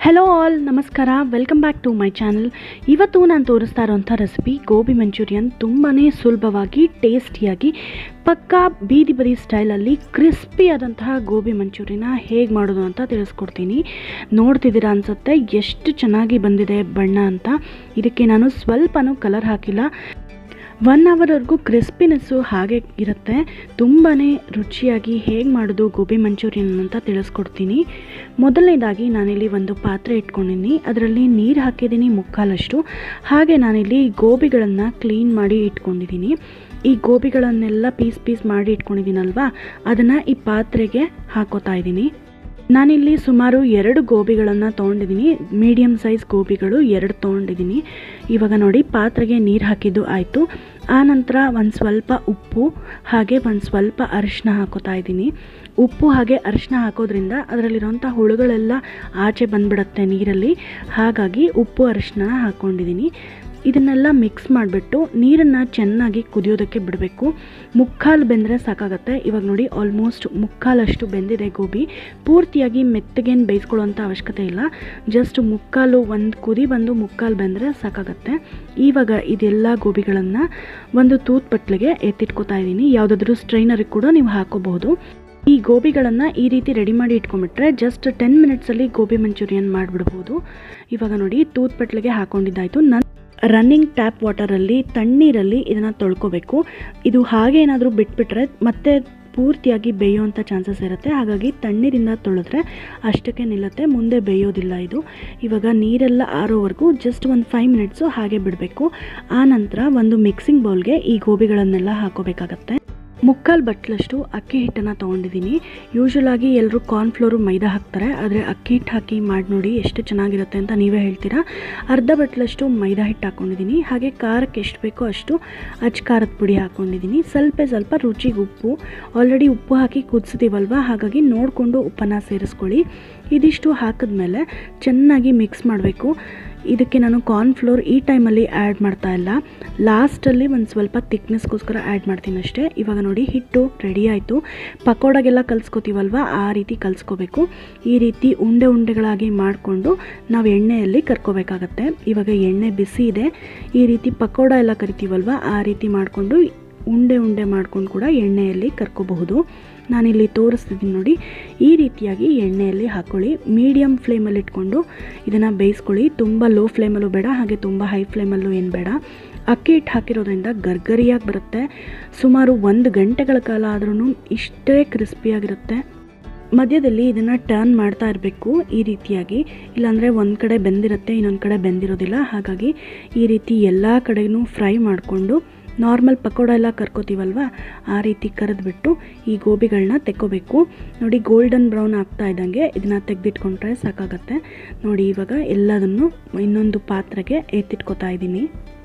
hello all ನಮಸ್ಕಾರ welcome back to my channel ಇವತ್ತು ನಾನು ತೋರಿಸ್ತಾ ಇರೋಂಥ ರೆಸಿಪಿ ಗೋಬಿ ಮಂಚೂರಿಯನ್ ತುಂಬಾ ಸುಲಭವಾಗಿ ಟೇಸ್ಟಿಯಾಗಿ ಪಕ್ಕಾ ಬೀದಿ ಬದಿ ಸ್ಟೈಲಲ್ಲಿ ಕ್ರಿಸ್ಪಿ ಆದಂತಹ ಗೋಬಿ ಮಂಚೂರಿನ ಹೇಗೆ ಮಾಡೋದು ಅಂತ ತಿಳಿಸ್ಕೊಡ್ತೀನಿ ನೋಡ್ತಿದ್ದೀರಾ ಅನಿಸುತ್ತೆ ಎಷ್ಟು ಚೆನ್ನಾಗಿ ಬಂದಿದೆ ಬಣ್ಣ ಅಂತ ಇದಕ್ಕೆ ನಾನು ಸ್ವಲ್ಪನೂ ಕಲರ್ ಹಾಕಿಲ್ಲ ಒನ್ ಅವರ್ವರೆಗೂ ಕ್ರಿಸ್ಪಿನೆಸ್ಸು ಹಾಗೆ ಇರುತ್ತೆ ತುಂಬಾ ರುಚಿಯಾಗಿ ಹೇಗೆ ಮಾಡೋದು ಗೋಬಿ ಮಂಚೂರಿಯನ್ ಅಂತ ತಿಳಿಸ್ಕೊಡ್ತೀನಿ ಮೊದಲನೇದಾಗಿ ನಾನಿಲ್ಲಿ ಒಂದು ಪಾತ್ರೆ ಇಟ್ಕೊಂಡಿದ್ದೀನಿ ಅದರಲ್ಲಿ ನೀರು ಹಾಕಿದ್ದೀನಿ ಮುಕ್ಕಾಲಷ್ಟು ಹಾಗೆ ನಾನಿಲ್ಲಿ ಗೋಬಿಗಳನ್ನು ಕ್ಲೀನ್ ಮಾಡಿ ಇಟ್ಕೊಂಡಿದ್ದೀನಿ ಈ ಗೋಬಿಗಳನ್ನೆಲ್ಲ ಪೀಸ್ ಪೀಸ್ ಮಾಡಿ ಇಟ್ಕೊಂಡಿದ್ದೀನಲ್ವಾ ಅದನ್ನು ಈ ಪಾತ್ರೆಗೆ ಹಾಕೋತಾ ಇದ್ದೀನಿ ನಾನಿಲ್ಲಿ ಸುಮಾರು ಎರಡು ಗೋಬಿಗಳನ್ನು ತೊಗೊಂಡಿದ್ದೀನಿ ಮೀಡಿಯಮ್ ಸೈಜ್ ಗೋಬಿಗಳು ಎರಡು ತೊಗೊಂಡಿದ್ದೀನಿ ಇವಾಗ ನೋಡಿ ಪಾತ್ರೆಗೆ ನೀರು ಹಾಕಿದ್ದು ಆಯಿತು ಆನಂತರ ಒಂದು ಸ್ವಲ್ಪ ಉಪ್ಪು ಹಾಗೆ ಒಂದು ಸ್ವಲ್ಪ ಅರಿಶಿನ ಹಾಕೋತಾ ಇದ್ದೀನಿ ಉಪ್ಪು ಹಾಗೆ ಅರಿಶಿನ ಹಾಕೋದ್ರಿಂದ ಅದರಲ್ಲಿರೋಂಥ ಹುಳುಗಳೆಲ್ಲ ಆಚೆ ಬಂದ್ಬಿಡುತ್ತೆ ನೀರಲ್ಲಿ ಹಾಗಾಗಿ ಉಪ್ಪು ಅರಿಶಿನ ಹಾಕ್ಕೊಂಡಿದ್ದೀನಿ ಇದನ್ನೆಲ್ಲ ಮಿಕ್ಸ್ ಮಾಡಿಬಿಟ್ಟು ನೀರನ್ನು ಚೆನ್ನಾಗಿ ಕುದಿಯೋದಕ್ಕೆ ಬಿಡಬೇಕು ಮುಕ್ಕಾಲು ಬೆಂದರೆ ಸಾಕಾಗತ್ತೆ ಇವಾಗ ನೋಡಿ ಆಲ್ಮೋಸ್ಟ್ ಮುಕ್ಕಾಲಷ್ಟು ಬೆಂದಿದೆ ಗೋಬಿ ಪೂರ್ತಿಯಾಗಿ ಮೆತ್ತಗೇನು ಬೇಯಿಸ್ಕೊಳ್ಳೋಂಥ ಅವಶ್ಯಕತೆ ಇಲ್ಲ ಜಸ್ಟ್ ಮುಕ್ಕಾಲು ಒಂದು ಕುದಿ ಬಂದು ಮುಕ್ಕಾಲು ಬೆಂದರೆ ಸಾಕಾಗತ್ತೆ ಇವಾಗ ಇದೆಲ್ಲ ಗೋಬಿಗಳನ್ನು ಒಂದು ತೂತ್ ಬಟ್ಲಿಗೆ ಎತ್ತಿಟ್ಕೋತಾ ಇದ್ದೀನಿ ಯಾವುದಾದ್ರೂ ಸ್ಟ್ರೈನರಿಗೆ ಕೂಡ ನೀವು ಹಾಕೋಬಹುದು ಈ ಗೋಬಿಗಳನ್ನು ಈ ರೀತಿ ರೆಡಿ ಮಾಡಿ ಇಟ್ಕೊಂಡ್ಬಿಟ್ರೆ ಜಸ್ಟ್ ಟೆನ್ ಮಿನಿಟ್ಸಲ್ಲಿ ಗೋಬಿ ಮಂಚೂರಿಯನ್ ಮಾಡಿಬಿಡ್ಬೋದು ಇವಾಗ ನೋಡಿ ತೂತ್ ಬಟ್ಲಿಗೆ ಹಾಕೊಂಡಿದ್ದಾಯಿತು ನನ್ನ ರನ್ನಿಂಗ್ ಟ್ಯಾಪ್ ವಾಟರಲ್ಲಿ ತಣ್ಣೀರಲ್ಲಿ ಇದನ್ನು ತೊಳ್ಕೊಬೇಕು ಇದು ಹಾಗೆ ಏನಾದರೂ ಬಿಟ್ಬಿಟ್ರೆ ಮತ್ತೆ ಪೂರ್ತಿಯಾಗಿ ಬೇಯುವಂಥ ಚಾನ್ಸಸ್ ಇರುತ್ತೆ ಹಾಗಾಗಿ ತಣ್ಣೀರಿಂದ ತೊಳೆದ್ರೆ ಅಷ್ಟಕ್ಕೆ ನಿಲ್ಲುತ್ತೆ ಮುಂದೆ ಬೇಯೋದಿಲ್ಲ ಇದು ಇವಾಗ ನೀರೆಲ್ಲ ಆರೋವರೆಗೂ ಜಸ್ಟ್ ಒಂದು ಫೈವ್ ಮಿನಿಟ್ಸು ಹಾಗೆ ಬಿಡಬೇಕು ಆ ನಂತರ ಒಂದು ಮಿಕ್ಸಿಂಗ್ ಬೌಲ್ಗೆ ಈ ಗೋಬಿಗಳನ್ನೆಲ್ಲ ಹಾಕೋಬೇಕಾಗತ್ತೆ ಮುಕ್ಕಾಲು ಬಟ್ಲಷ್ಟು ಅಕ್ಕಿ ಹಿಟ್ಟನ್ನು ತೊಗೊಂಡಿದ್ದೀನಿ ಯೂಶ್ವಲಾಗಿ ಎಲ್ಲರೂ ಕಾರ್ನ್ಫ್ಲೋರು ಮೈದಾ ಹಾಕ್ತಾರೆ ಆದರೆ ಅಕ್ಕಿ ಹಿಟ್ಟು ಹಾಕಿ ಮಾಡಿ ನೋಡಿ ಎಷ್ಟು ಚೆನ್ನಾಗಿರುತ್ತೆ ಅಂತ ನೀವೇ ಹೇಳ್ತೀರಾ ಅರ್ಧ ಬಟ್ಲಷ್ಟು ಮೈದಾ ಹಿಟ್ಟು ಹಾಕ್ಕೊಂಡಿದ್ದೀನಿ ಹಾಗೆ ಖಾರಕ್ಕೆ ಎಷ್ಟು ಬೇಕೋ ಅಷ್ಟು ಅಚ್ಚ ಖಾರದ ಪುಡಿ ಹಾಕ್ಕೊಂಡಿದ್ದೀನಿ ಸ್ವಲ್ಪ ಸ್ವಲ್ಪ ರುಚಿಗೆ ಉಪ್ಪು ಆಲ್ರೆಡಿ ಉಪ್ಪು ಹಾಕಿ ಕುದಿಸ್ತೀವಲ್ವ ಹಾಗಾಗಿ ನೋಡಿಕೊಂಡು ಉಪ್ಪನ್ನು ಸೇರಿಸ್ಕೊಳ್ಳಿ ಇದಿಷ್ಟು ಹಾಕಿದ್ಮೇಲೆ ಚೆನ್ನಾಗಿ ಮಿಕ್ಸ್ ಮಾಡಬೇಕು ಇದಕ್ಕೆ ನಾನು ಕಾರ್ನ್ಫ್ಲೋರ್ ಈ ಟೈಮಲ್ಲಿ ಆ್ಯಡ್ ಮಾಡ್ತಾ ಇಲ್ಲ ಲಾಸ್ಟಲ್ಲಿ ಒಂದು ಸ್ವಲ್ಪ ತಿಕ್ನೆಸ್ಗೋಸ್ಕರ ಆ್ಯಡ್ ಮಾಡ್ತೀನಿ ಅಷ್ಟೇ ಇವಾಗ ನೋಡಿ ಹಿಟ್ಟು ರೆಡಿ ಆಯಿತು ಪಕೋಡಾಗೆಲ್ಲ ಕಲಿಸ್ಕೋತೀವಲ್ವ ಆ ರೀತಿ ಕಲಿಸ್ಕೋಬೇಕು ಈ ರೀತಿ ಉಂಡೆ ಉಂಡೆಗಳಾಗಿ ಮಾಡಿಕೊಂಡು ನಾವು ಎಣ್ಣೆಯಲ್ಲಿ ಕರ್ಕೋಬೇಕಾಗತ್ತೆ ಇವಾಗ ಎಣ್ಣೆ ಬಿಸಿ ಇದೆ ಈ ರೀತಿ ಪಕೋಡ ಎಲ್ಲ ಕರಿತೀವಲ್ವ ಆ ರೀತಿ ಮಾಡಿಕೊಂಡು ಉಂಡೆ ಉಂಡೆ ಮಾಡ್ಕೊಂಡು ಕೂಡ ಎಣ್ಣೆಯಲ್ಲಿ ಕರ್ಕೋಬಹುದು ನಾನಿಲ್ಲಿ ತೋರಿಸ್ತಿದ್ದೀನಿ ನೋಡಿ ಈ ರೀತಿಯಾಗಿ ಎಣ್ಣೆಯಲ್ಲಿ ಹಾಕ್ಕೊಳ್ಳಿ ಮೀಡಿಯಮ್ ಫ್ಲೇಮಲ್ಲಿ ಇಟ್ಕೊಂಡು ಇದನ್ನು ಬೇಯಿಸ್ಕೊಳ್ಳಿ ತುಂಬ ಲೋ ಫ್ಲೇಮಲ್ಲೂ ಬೇಡ ಹಾಗೆ ತುಂಬ ಹೈ ಫ್ಲೇಮಲ್ಲೂ ಏನು ಬೇಡ ಅಕ್ಕಿ ಹಿಟ್ಟು ಹಾಕಿರೋದ್ರಿಂದ ಗರ್ಗರಿಯಾಗಿ ಬರುತ್ತೆ ಸುಮಾರು ಒಂದು ಗಂಟೆಗಳ ಕಾಲ ಆದ್ರೂ ಇಷ್ಟೇ ಕ್ರಿಸ್ಪಿಯಾಗಿರುತ್ತೆ ಮಧ್ಯದಲ್ಲಿ ಇದನ್ನು ಟರ್ನ್ ಮಾಡ್ತಾ ಇರಬೇಕು ಈ ರೀತಿಯಾಗಿ ಇಲ್ಲಾಂದರೆ ಒಂದು ಕಡೆ ಬೆಂದಿರುತ್ತೆ ಇನ್ನೊಂದು ಕಡೆ ಬೆಂದಿರೋದಿಲ್ಲ ಹಾಗಾಗಿ ಈ ರೀತಿ ಎಲ್ಲ ಕಡೆಯೂ ಫ್ರೈ ಮಾಡಿಕೊಂಡು ನಾರ್ಮಲ್ ಪಕೋಡ ಎಲ್ಲ ಕರ್ಕೋತೀವಲ್ವ ಆ ರೀತಿ ಕರೆದ್ಬಿಟ್ಟು ಈ ಗೋಬಿಗಳನ್ನ ತೆಕ್ಕೋಬೇಕು ನೋಡಿ ಗೋಲ್ಡನ್ ಬ್ರೌನ್ ಆಗ್ತಾ ಇದ್ದಂಗೆ ಇದನ್ನು ತೆಗೆದಿಟ್ಕೊಂಡ್ರೆ ಸಾಕಾಗತ್ತೆ ನೋಡಿ ಇವಾಗ ಎಲ್ಲದನ್ನು ಇನ್ನೊಂದು ಪಾತ್ರೆಗೆ ಎತ್ತಿಟ್ಕೋತಾ ಇದ್ದೀನಿ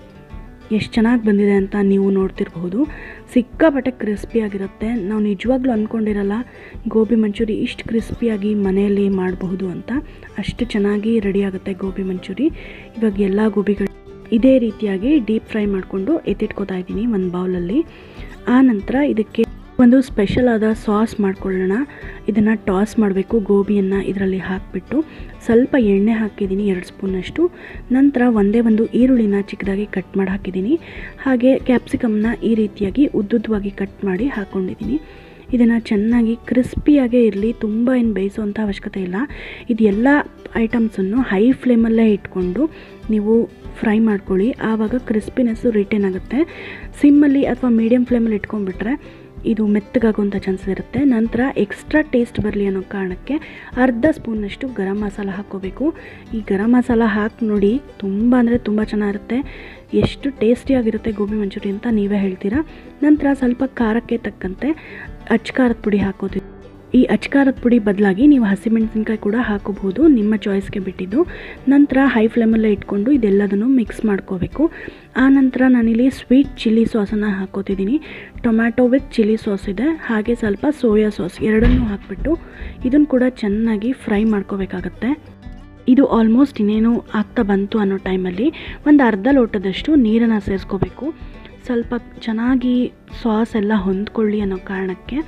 ಎಷ್ಟು ಚೆನ್ನಾಗಿ ಬಂದಿದೆ ಅಂತ ನೀವು ನೋಡ್ತಿರ್ಬಹುದು ಸಿಕ್ಕಾಪಟ್ಟೆ ಕ್ರಿಸ್ಪಿಯಾಗಿರುತ್ತೆ ನಾವು ನಿಜವಾಗ್ಲೂ ಅಂದ್ಕೊಂಡಿರಲ್ಲ ಗೋಬಿ ಮಂಚೂರಿ ಇಷ್ಟು ಕ್ರಿಸ್ಪಿಯಾಗಿ ಮನೆಯಲ್ಲಿ ಮಾಡಬಹುದು ಅಂತ ಅಷ್ಟು ಚೆನ್ನಾಗಿ ರೆಡಿ ಆಗುತ್ತೆ ಗೋಬಿ ಮಂಚೂರಿ ಇವಾಗ ಎಲ್ಲ ಗೋಬಿಗಳು ಇದೇ ರೀತಿಯಾಗಿ ಡೀಪ್ ಫ್ರೈ ಮಾಡಿಕೊಂಡು ಎತ್ತಿಟ್ಕೋತಾ ಇದ್ದೀನಿ ಒಂದು ಬೌಲಲ್ಲಿ ಆ ನಂತರ ಇದಕ್ಕೆ ಒಂದು ಸ್ಪೆಷಲ್ ಆದ ಸಾಸ್ ಮಾಡ್ಕೊಳ್ಳೋಣ ಇದನ್ನು ಟಾಸ್ ಮಾಡಬೇಕು ಗೋಬಿಯನ್ನು ಇದರಲ್ಲಿ ಹಾಕಿಬಿಟ್ಟು ಸ್ವಲ್ಪ ಎಣ್ಣೆ ಹಾಕಿದ್ದೀನಿ ಎರಡು ಸ್ಪೂನಷ್ಟು ನಂತರ ಒಂದೇ ಒಂದು ಈರುಳ್ಳಿನ ಚಿಕ್ಕದಾಗಿ ಕಟ್ ಮಾಡಿ ಹಾಕಿದ್ದೀನಿ ಹಾಗೆ ಕ್ಯಾಪ್ಸಿಕಮ್ನ ಈ ರೀತಿಯಾಗಿ ಉದ್ದುದ್ದವಾಗಿ ಕಟ್ ಮಾಡಿ ಹಾಕ್ಕೊಂಡಿದ್ದೀನಿ ಇದನ್ನು ಚೆನ್ನಾಗಿ ಕ್ರಿಸ್ಪಿಯಾಗೇ ಇರಲಿ ತುಂಬ ಏನು ಬೇಯಿಸೋವಂಥ ಅವಶ್ಯಕತೆ ಇಲ್ಲ ಇದೆಲ್ಲ ಐಟಮ್ಸನ್ನು ಹೈ ಫ್ಲೇಮಲ್ಲೇ ಇಟ್ಕೊಂಡು ನೀವು ಫ್ರೈ ಮಾಡ್ಕೊಳ್ಳಿ ಆವಾಗ ಕ್ರಿಸ್ಪಿನೆಸ್ಸು ರಿಟೇನ್ ಆಗುತ್ತೆ ಸಿಮ್ಮಲ್ಲಿ ಅಥವಾ ಮೀಡಿಯಮ್ ಫ್ಲೇಮಲ್ಲಿ ಇಟ್ಕೊಂಡ್ಬಿಟ್ರೆ ಇದು ಮೆತ್ತಗಾಗುವಂಥ ಚಾನ್ಸಸ್ ಇರುತ್ತೆ ನಂತರ ಎಕ್ಸ್ಟ್ರಾ ಟೇಸ್ಟ್ ಬರಲಿ ಅನ್ನೋ ಕಾರಣಕ್ಕೆ ಅರ್ಧ ಸ್ಪೂನಷ್ಟು ಗರಂ ಮಸಾಲ ಹಾಕ್ಕೋಬೇಕು ಈ ಗರಂ ಮಸಾಲ ಹಾಕಿ ನೋಡಿ ತುಂಬ ಅಂದರೆ ತುಂಬ ಚೆನ್ನಾಗಿರುತ್ತೆ ಎಷ್ಟು ಟೇಸ್ಟಿಯಾಗಿರುತ್ತೆ ಗೋಬಿ ಮಂಚೂರಿ ಅಂತ ನೀವೇ ಹೇಳ್ತೀರಾ ನಂತರ ಸ್ವಲ್ಪ ಖಾರಕ್ಕೆ ತಕ್ಕಂತೆ ಅಚ್ಚ ಖಾರದ ಪುಡಿ ಹಾಕೋತೀವಿ ಈ ಅಚ್ಕಾರದ ಪುಡಿ ಬದಲಾಗಿ ನೀವು ಹಸಿಮೆಣಸಿನ್ಕಾಯಿ ಕೂಡ ಹಾಕೋಬಹುದು ನಿಮ್ಮ ಚಾಯ್ಸ್ಗೆ ಬಿಟ್ಟಿದ್ದು ನಂತರ ಹೈ ಫ್ಲೇಮಲ್ಲೇ ಇಟ್ಕೊಂಡು ಇದೆಲ್ಲದನ್ನು ಮಿಕ್ಸ್ ಮಾಡ್ಕೋಬೇಕು ಆ ನಂತರ ನಾನಿಲ್ಲಿ ಸ್ವೀಟ್ ಚಿಲ್ಲಿ ಸಾಸನ್ನು ಹಾಕೋತಿದ್ದೀನಿ ಟೊಮ್ಯಾಟೊ ವಿತ್ ಚಿಲ್ಲಿ ಸಾಸ್ ಇದೆ ಹಾಗೆ ಸ್ವಲ್ಪ ಸೋಯಾ ಸಾಸ್ ಎರಡನ್ನೂ ಹಾಕಿಬಿಟ್ಟು ಇದನ್ನು ಕೂಡ ಚೆನ್ನಾಗಿ ಫ್ರೈ ಮಾಡ್ಕೋಬೇಕಾಗತ್ತೆ ಇದು ಆಲ್ಮೋಸ್ಟ್ ಇನ್ನೇನು ಆಗ್ತಾ ಬಂತು ಅನ್ನೋ ಟೈಮಲ್ಲಿ ಒಂದು ಅರ್ಧ ಲೋಟದಷ್ಟು ನೀರನ್ನು ಸೇರಿಸ್ಕೋಬೇಕು ಸ್ವಲ್ಪ ಚೆನ್ನಾಗಿ ಸಾಸ್ ಎಲ್ಲ ಹೊಂದ್ಕೊಳ್ಳಿ ಅನ್ನೋ ಕಾರಣಕ್ಕೆ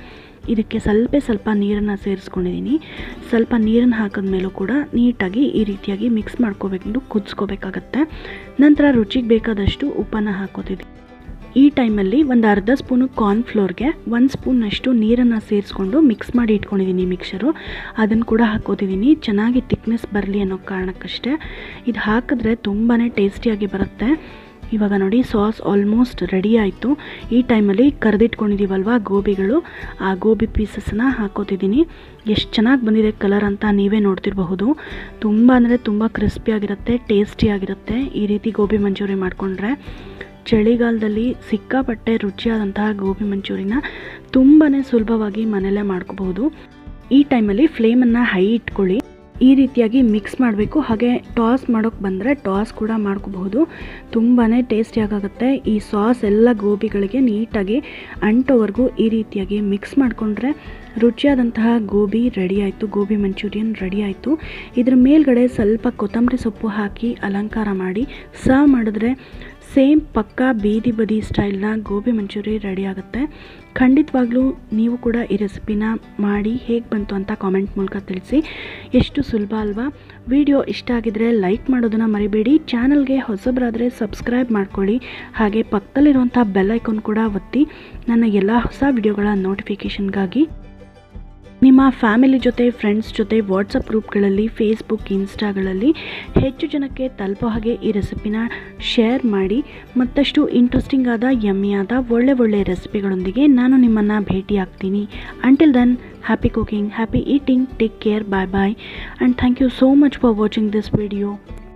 ಇದಕ್ಕೆ ಸ್ವಲ್ಪ ಸ್ವಲ್ಪ ನೀರನ್ನು ಸೇರಿಸ್ಕೊಂಡಿದ್ದೀನಿ ಸ್ವಲ್ಪ ನೀರನ್ನು ಹಾಕಿದ್ಮೇಲೂ ಕೂಡ ನೀಟಾಗಿ ಈ ರೀತಿಯಾಗಿ ಮಿಕ್ಸ್ ಮಾಡ್ಕೋಬೇಕು ಕುದಿಸ್ಕೋಬೇಕಾಗತ್ತೆ ನಂತರ ರುಚಿಗೆ ಬೇಕಾದಷ್ಟು ಉಪ್ಪನ್ನು ಹಾಕೋತಿದ್ದೀನಿ ಈ ಟೈಮಲ್ಲಿ ಒಂದು ಅರ್ಧ ಸ್ಪೂನು ಕಾರ್ನ್ಫ್ಲೋರ್ಗೆ ಒಂದು ಸ್ಪೂನಷ್ಟು ನೀರನ್ನು ಸೇರಿಸ್ಕೊಂಡು ಮಿಕ್ಸ್ ಮಾಡಿ ಇಟ್ಕೊಂಡಿದ್ದೀನಿ ಮಿಕ್ಸರು ಅದನ್ನು ಕೂಡ ಹಾಕೋತಿದ್ದೀನಿ ಚೆನ್ನಾಗಿ ತಿಕ್ನೆಸ್ ಬರಲಿ ಅನ್ನೋ ಕಾರಣಕ್ಕಷ್ಟೇ ಇದು ಹಾಕಿದ್ರೆ ತುಂಬಾ ಟೇಸ್ಟಿಯಾಗಿ ಬರುತ್ತೆ ಇವಾಗ ನೋಡಿ ಸಾಸ್ ಆಲ್ಮೋಸ್ಟ್ ರೆಡಿ ಆಯಿತು ಈ ಟೈಮಲ್ಲಿ ಕರೆದಿಟ್ಕೊಂಡಿದ್ದೀವಲ್ವ ಗೋಬಿಗಳು ಆ ಗೋಬಿ ಪೀಸಸ್ನ ಹಾಕೋತಿದ್ದೀನಿ ಎಷ್ಟು ಚೆನ್ನಾಗಿ ಬಂದಿದೆ ಕಲರ್ ಅಂತ ನೀವೇ ನೋಡ್ತಿರಬಹುದು ತುಂಬ ಅಂದರೆ ತುಂಬ ಕ್ರಿಸ್ಪಿಯಾಗಿರುತ್ತೆ ಟೇಸ್ಟಿಯಾಗಿರುತ್ತೆ ಈ ರೀತಿ ಗೋಬಿ ಮಂಚೂರಿ ಮಾಡಿಕೊಂಡ್ರೆ ಚಳಿಗಾಲದಲ್ಲಿ ಸಿಕ್ಕಾಪಟ್ಟೆ ರುಚಿಯಾದಂತಹ ಗೋಬಿ ಮಂಚೂರಿನ ತುಂಬಾ ಸುಲಭವಾಗಿ ಮನೆಯಲ್ಲೇ ಮಾಡ್ಕೋಬಹುದು ಈ ಟೈಮಲ್ಲಿ ಫ್ಲೇಮನ್ನು ಹೈ ಇಟ್ಕೊಳ್ಳಿ ಈ ರೀತಿಯಾಗಿ ಮಿಕ್ಸ್ ಮಾಡಬೇಕು ಹಾಗೆ ಟಾಸ್ ಮಾಡೋಕ್ಕೆ ಬಂದರೆ ಟಾಸ್ ಕೂಡ ಮಾಡ್ಕೋಬಹುದು ತುಂಬಾ ಟೇಸ್ಟಿಯಾಗುತ್ತೆ ಈ ಸಾಸ್ ಎಲ್ಲ ಗೋಬಿಗಳಿಗೆ ನೀಟಾಗಿ ಅಂಟೋವರೆಗೂ ಈ ರೀತಿಯಾಗಿ ಮಿಕ್ಸ್ ಮಾಡಿಕೊಂಡ್ರೆ ರುಚಿಯಾದಂತಹ ಗೋಬಿ ರೆಡಿ ಆಯಿತು ಗೋಬಿ ಮಂಚೂರಿಯನ್ ರೆಡಿ ಆಯಿತು ಇದ್ರ ಮೇಲ್ಗಡೆ ಸ್ವಲ್ಪ ಕೊತ್ತಂಬರಿ ಸೊಪ್ಪು ಹಾಕಿ ಅಲಂಕಾರ ಮಾಡಿ ಸರ್ವ್ ಮಾಡಿದ್ರೆ ಸೇಮ್ ಪಕ್ಕಾ ಬೀದಿ ಬದಿ ಸ್ಟೈಲ್ನ ಗೋಬಿ ಮಂಚೂರಿ ರೆಡಿ ಆಗುತ್ತೆ ಖಂಡಿತವಾಗ್ಲೂ ನೀವು ಕೂಡ ಈ ರೆಸಿಪಿನ ಮಾಡಿ ಹೇಗೆ ಬಂತು ಅಂತ ಕಾಮೆಂಟ್ ಮೂಲಕ ತಿಳಿಸಿ ಎಷ್ಟು ಸುಲಭ ಅಲ್ವಾ ವಿಡಿಯೋ ಇಷ್ಟ ಆಗಿದ್ರೆ ಲೈಕ್ ಮಾಡೋದನ್ನು ಮರಿಬೇಡಿ ಚಾನಲ್ಗೆ ಹೊಸಬರಾದರೆ ಸಬ್ಸ್ಕ್ರೈಬ್ ಮಾಡ್ಕೊಳ್ಳಿ ಹಾಗೆ ಪಕ್ಕದಲ್ಲಿರುವಂಥ ಬೆಲ್ ಐಕಾನ್ ಕೂಡ ಒತ್ತಿ ನನ್ನ ಎಲ್ಲ ಹೊಸ ವಿಡಿಯೋಗಳ ನೋಟಿಫಿಕೇಷನ್ಗಾಗಿ ನಿಮ್ಮ ಫ್ಯಾಮಿಲಿ ಜೊತೆ ಫ್ರೆಂಡ್ಸ್ ಜೊತೆ ವಾಟ್ಸಪ್ ಗ್ರೂಪ್ಗಳಲ್ಲಿ ಫೇಸ್ಬುಕ್ ಇನ್ಸ್ಟಾಗಳಲ್ಲಿ ಹೆಚ್ಚು ಜನಕ್ಕೆ ತಲುಪೋ ಹಾಗೆ ಈ ರೆಸಿಪಿನ ಶೇರ್ ಮಾಡಿ ಮತ್ತಷ್ಟು ಇಂಟ್ರೆಸ್ಟಿಂಗ್ ಆದ ಯಮ್ಮಿಯಾದ ಒಳ್ಳೆ ಒಳ್ಳೆ ರೆಸಿಪಿಗಳೊಂದಿಗೆ ನಾನು ನಿಮ್ಮನ್ನು ಭೇಟಿ ಆಗ್ತೀನಿ until then happy cooking happy eating take care bye bye and thank you so much for watching this video